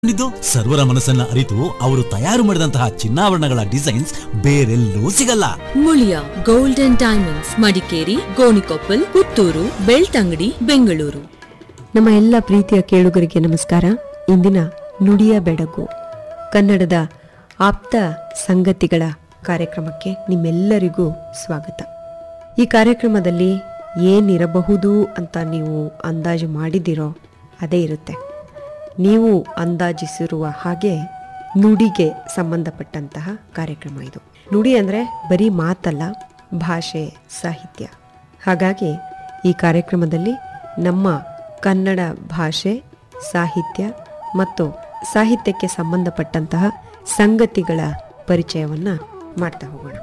ಿದ್ದು ಸರ್ವರ ಮನಸ್ಸನ್ನ ಅರಿತು ಅವರು ತಯಾರು ಮಾಡಿದಂತಹ ಚಿನ್ನಾಭರಣಗಳ ಡಿಸೈನ್ಸ್ ಬೇರೆಲ್ಲೂ ಸಿಗಲ್ಲ Muliya gold and diamonds Madikeri Gonikoppal Puttur Belthangady Bengaluru ನಮ್ಮ ಎಲ್ಲ ಪ್ರೀತಿಯ ಕೇಳುಗರಿಗೆ ನಮಸ್ಕಾರ ಇಂದಿನ ನುಡಿಯ ಬೆಡಗು ಕನ್ನಡದ ಆಪ್ತ ಸಂಗತಿಗಳ ಕಾರ್ಯಕ್ರಮಕ್ಕೆ ನಿಮ್ಮೆಲ್ಲರಿಗೂ ಸ್ವಾಗತ ಈ ಕಾರ್ಯಕ್ರಮದಲ್ಲಿ ಏನಿರಬಹುದು ಅಂತ ನೀವು ಅಂದಾಜು ಮಾಡಿದಿರೋ ಅದೇ ಇರುತ್ತೆ ನೀವು ಅಂದಾಜಿಸಿರುವ ಹಾಗೆ ನುಡಿಗೆ ಸಂಬಂಧಪಟ್ಟಂತಹ ಕಾರ್ಯಕ್ರಮ ಇದು ನುಡಿ ಅಂದರೆ ಬರೀ ಮಾತಲ್ಲ ಭಾಷೆ ಸಾಹಿತ್ಯ ಹಾಗಾಗಿ ಈ ಕಾರ್ಯಕ್ರಮದಲ್ಲಿ ನಮ್ಮ ಕನ್ನಡ ಭಾಷೆ ಸಾಹಿತ್ಯ ಮತ್ತು ಸಾಹಿತ್ಯಕ್ಕೆ ಸಂಬಂಧಪಟ್ಟಂತಹ ಸಂಗತಿಗಳ ಪರಿಚಯವನ್ನು ಮಾಡ್ತಾ ಹೋಗೋಣ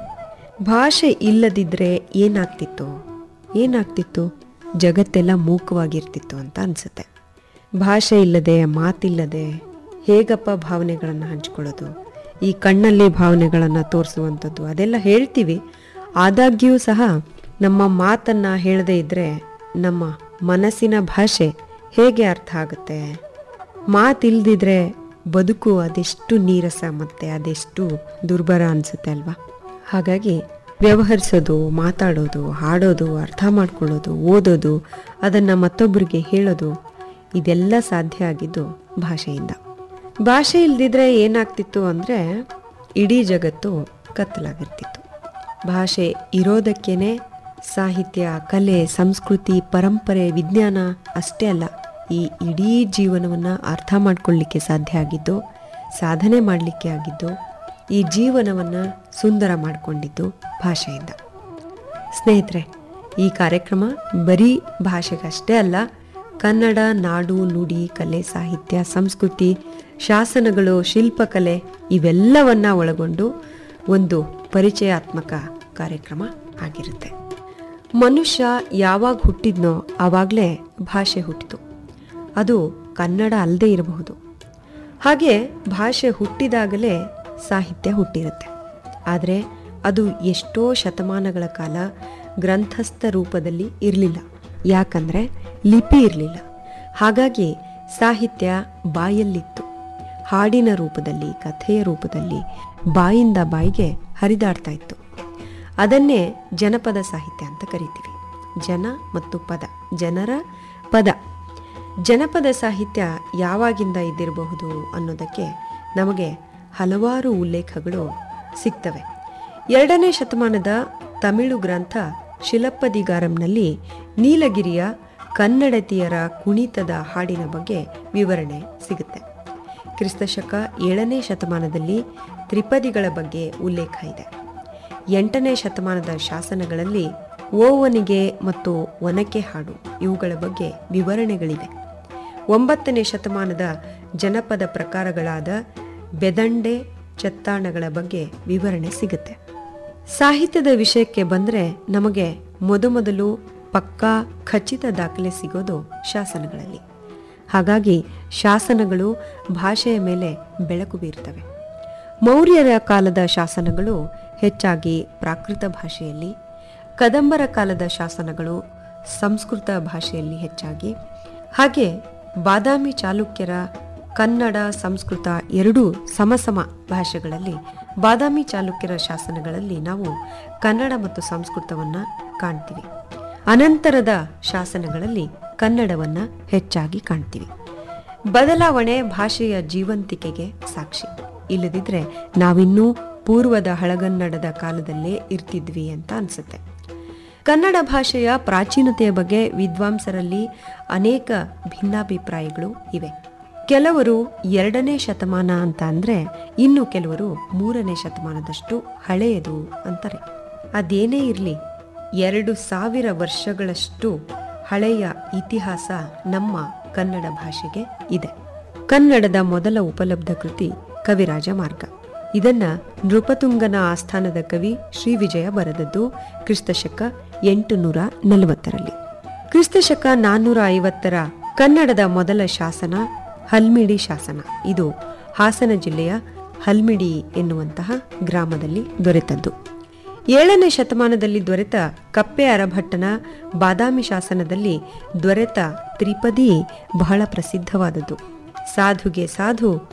ಭಾಷೆ ಇಲ್ಲದಿದ್ದರೆ ಏನಾಗ್ತಿತ್ತು ಏನಾಗ್ತಿತ್ತು ಜಗತ್ತೆಲ್ಲ ಮೂಕವಾಗಿರ್ತಿತ್ತು ಅಂತ ಅನಿಸುತ್ತೆ ಭಾಷೆ ಇಲ್ಲದೆ ಮಾತಿಲ್ಲದೆ ಹೇಗಪ್ಪ ಭಾವನೆಗಳನ್ನು ಹಂಚ್ಕೊಳ್ಳೋದು ಈ ಕಣ್ಣಲ್ಲಿ ಭಾವನೆಗಳನ್ನು ತೋರಿಸುವಂಥದ್ದು ಅದೆಲ್ಲ ಹೇಳ್ತೀವಿ ಆದಾಗ್ಯೂ ಸಹ ನಮ್ಮ ಮಾತನ್ನು ಹೇಳದೇ ಇದ್ದರೆ ನಮ್ಮ ಮನಸ್ಸಿನ ಭಾಷೆ ಹೇಗೆ ಅರ್ಥ ಆಗುತ್ತೆ ಮಾತಿಲ್ದಿದ್ರೆ ಬದುಕು ಅದೆಷ್ಟು ನೀರಸ ಮತ್ತು ಅದೆಷ್ಟು ದುರ್ಬರ ಅನಿಸುತ್ತೆ ಅಲ್ವಾ ಹಾಗಾಗಿ ವ್ಯವಹರಿಸೋದು ಮಾತಾಡೋದು ಹಾಡೋದು ಅರ್ಥ ಮಾಡ್ಕೊಳ್ಳೋದು ಓದೋದು ಅದನ್ನು ಮತ್ತೊಬ್ಬರಿಗೆ ಹೇಳೋದು ಇದೆಲ್ಲ ಸಾಧ್ಯ ಆಗಿದ್ದು ಭಾಷೆಯಿಂದ ಭಾಷೆ ಇಲ್ದಿದ್ರೆ ಏನಾಗ್ತಿತ್ತು ಅಂದರೆ ಇಡೀ ಜಗತ್ತು ಕತ್ತಲಾಗಿರ್ತಿತ್ತು ಭಾಷೆ ಇರೋದಕ್ಕೇನೆ ಸಾಹಿತ್ಯ ಕಲೆ ಸಂಸ್ಕೃತಿ ಪರಂಪರೆ ವಿಜ್ಞಾನ ಅಷ್ಟೇ ಅಲ್ಲ ಈ ಇಡೀ ಜೀವನವನ್ನು ಅರ್ಥ ಮಾಡ್ಕೊಳ್ಳಿಕ್ಕೆ ಸಾಧ್ಯ ಆಗಿದ್ದು ಸಾಧನೆ ಮಾಡಲಿಕ್ಕೆ ಆಗಿದ್ದು ಈ ಜೀವನವನ್ನು ಸುಂದರ ಮಾಡಿಕೊಂಡಿದ್ದು ಭಾಷೆಯಿಂದ ಸ್ನೇಹಿತರೆ ಈ ಕಾರ್ಯಕ್ರಮ ಬರೀ ಭಾಷೆಗಷ್ಟೇ ಅಲ್ಲ ಕನ್ನಡ ನಾಡು ನುಡಿ ಕಲೆ ಸಾಹಿತ್ಯ ಸಂಸ್ಕೃತಿ ಶಾಸನಗಳು ಶಿಲ್ಪಕಲೆ ಇವೆಲ್ಲವನ್ನ ಒಳಗೊಂಡು ಒಂದು ಪರಿಚಯಾತ್ಮಕ ಕಾರ್ಯಕ್ರಮ ಆಗಿರುತ್ತೆ ಮನುಷ್ಯ ಯಾವಾಗ ಹುಟ್ಟಿದ್ನೋ ಆವಾಗಲೇ ಭಾಷೆ ಹುಟ್ಟಿತು ಅದು ಕನ್ನಡ ಅಲ್ಲದೆ ಇರಬಹುದು ಹಾಗೆ ಭಾಷೆ ಹುಟ್ಟಿದಾಗಲೇ ಸಾಹಿತ್ಯ ಹುಟ್ಟಿರುತ್ತೆ ಆದರೆ ಅದು ಎಷ್ಟೋ ಶತಮಾನಗಳ ಕಾಲ ಗ್ರಂಥಸ್ಥ ರೂಪದಲ್ಲಿ ಇರಲಿಲ್ಲ ಯಾಕಂದರೆ ಲಿಪಿ ಇರಲಿಲ್ಲ ಹಾಗಾಗಿ ಸಾಹಿತ್ಯ ಬಾಯಲ್ಲಿತ್ತು ಹಾಡಿನ ರೂಪದಲ್ಲಿ ಕಥೆಯ ರೂಪದಲ್ಲಿ ಬಾಯಿಂದ ಬಾಯಿಗೆ ಹರಿದಾಡ್ತಾ ಇತ್ತು ಅದನ್ನೇ ಜನಪದ ಸಾಹಿತ್ಯ ಅಂತ ಕರಿತೀವಿ ಜನ ಮತ್ತು ಪದ ಜನರ ಪದ ಜನಪದ ಸಾಹಿತ್ಯ ಯಾವಾಗಿಂದ ಇದ್ದಿರಬಹುದು ಅನ್ನೋದಕ್ಕೆ ನಮಗೆ ಹಲವಾರು ಉಲ್ಲೇಖಗಳು ಸಿಗ್ತವೆ ಎರಡನೇ ಶತಮಾನದ ತಮಿಳು ಗ್ರಂಥ ಶಿಲಪ್ಪದಿಗಾರಂನಲ್ಲಿ ನೀಲಗಿರಿಯ ಕನ್ನಡತಿಯರ ಕುಣಿತದ ಹಾಡಿನ ಬಗ್ಗೆ ವಿವರಣೆ ಸಿಗುತ್ತೆ ಕ್ರಿಸ್ತಶಕ ಏಳನೇ ಶತಮಾನದಲ್ಲಿ ತ್ರಿಪದಿಗಳ ಬಗ್ಗೆ ಉಲ್ಲೇಖ ಇದೆ ಎಂಟನೇ ಶತಮಾನದ ಶಾಸನಗಳಲ್ಲಿ ಓವನಿಗೆ ಮತ್ತು ಒನಕೆ ಹಾಡು ಇವುಗಳ ಬಗ್ಗೆ ವಿವರಣೆಗಳಿವೆ ಒಂಬತ್ತನೇ ಶತಮಾನದ ಜನಪದ ಪ್ರಕಾರಗಳಾದ ಬೆದಂಡೆ ಚತ್ತಾಣಗಳ ಬಗ್ಗೆ ವಿವರಣೆ ಸಿಗುತ್ತೆ ಸಾಹಿತ್ಯದ ವಿಷಯಕ್ಕೆ ಬಂದರೆ ನಮಗೆ ಮೊದಮೊದಲು ಪಕ್ಕಾ ಖಚಿತ ದಾಖಲೆ ಸಿಗೋದು ಶಾಸನಗಳಲ್ಲಿ ಹಾಗಾಗಿ ಶಾಸನಗಳು ಭಾಷೆಯ ಮೇಲೆ ಬೆಳಕು ಬೀರ್ತವೆ ಮೌರ್ಯರ ಕಾಲದ ಶಾಸನಗಳು ಹೆಚ್ಚಾಗಿ ಪ್ರಾಕೃತ ಭಾಷೆಯಲ್ಲಿ ಕದಂಬರ ಕಾಲದ ಶಾಸನಗಳು ಸಂಸ್ಕೃತ ಭಾಷೆಯಲ್ಲಿ ಹೆಚ್ಚಾಗಿ ಹಾಗೆ ಬಾದಾಮಿ ಚಾಲುಕ್ಯರ ಕನ್ನಡ ಸಂಸ್ಕೃತ ಎರಡೂ ಸಮಸಮ ಭಾಷೆಗಳಲ್ಲಿ ಬಾದಾಮಿ ಚಾಲುಕ್ಯರ ಶಾಸನಗಳಲ್ಲಿ ನಾವು ಕನ್ನಡ ಮತ್ತು ಸಂಸ್ಕೃತವನ್ನು ಕಾಣ್ತೀವಿ ಅನಂತರದ ಶಾಸನಗಳಲ್ಲಿ ಕನ್ನಡವನ್ನು ಹೆಚ್ಚಾಗಿ ಕಾಣ್ತೀವಿ ಬದಲಾವಣೆ ಭಾಷೆಯ ಜೀವಂತಿಕೆಗೆ ಸಾಕ್ಷಿ ಇಲ್ಲದಿದ್ರೆ ನಾವಿನ್ನೂ ಪೂರ್ವದ ಹಳಗನ್ನಡದ ಕಾಲದಲ್ಲೇ ಇರ್ತಿದ್ವಿ ಅಂತ ಅನ್ಸುತ್ತೆ ಕನ್ನಡ ಭಾಷೆಯ ಪ್ರಾಚೀನತೆಯ ಬಗ್ಗೆ ವಿದ್ವಾಂಸರಲ್ಲಿ ಅನೇಕ ಭಿನ್ನಾಭಿಪ್ರಾಯಗಳು ಇವೆ ಕೆಲವರು ಎರಡನೇ ಶತಮಾನ ಅಂತ ಅಂದ್ರೆ ಇನ್ನು ಕೆಲವರು ಮೂರನೇ ಶತಮಾನದಷ್ಟು ಹಳೆಯದು ಅಂತಾರೆ ಅದೇನೇ ಇರಲಿ ಎರಡು ಸಾವಿರ ವರ್ಷಗಳಷ್ಟು ಹಳೆಯ ಇತಿಹಾಸ ನಮ್ಮ ಕನ್ನಡ ಭಾಷೆಗೆ ಇದೆ ಕನ್ನಡದ ಮೊದಲ ಉಪಲಬ್ಧ ಕೃತಿ ಕವಿರಾಜ ಮಾರ್ಗ ಇದನ್ನ ನೃಪತುಂಗನ ಆಸ್ಥಾನದ ಕವಿ ಶ್ರೀ ವಿಜಯ ಬರೆದದ್ದು ಕ್ರಿಸ್ತಶಕ ಎಂಟುನೂರ ನಲವತ್ತರಲ್ಲಿ ಕ್ರಿಸ್ತಶಕ ನಾನ್ನೂರ ಐವತ್ತರ ಕನ್ನಡದ ಮೊದಲ ಶಾಸನ ಹಲ್ಮಿಡಿ ಶಾಸನ ಇದು ಹಾಸನ ಜಿಲ್ಲೆಯ ಹಲ್ಮಿಡಿ ಎನ್ನುವಂತಹ ಗ್ರಾಮದಲ್ಲಿ ದೊರೆತದ್ದು ಏಳನೇ ಶತಮಾನದಲ್ಲಿ ದೊರೆತ ಕಪ್ಪೆ ಅರಭಟ್ಟನ ಬಾದಾಮಿ ಶಾಸನದಲ್ಲಿ ದೊರೆತ ತ್ರಿಪದಿ ಬಹಳ ಪ್ರಸಿದ್ಧವಾದದ್ದು ಸಾಧುಗೆ ಸಾಧು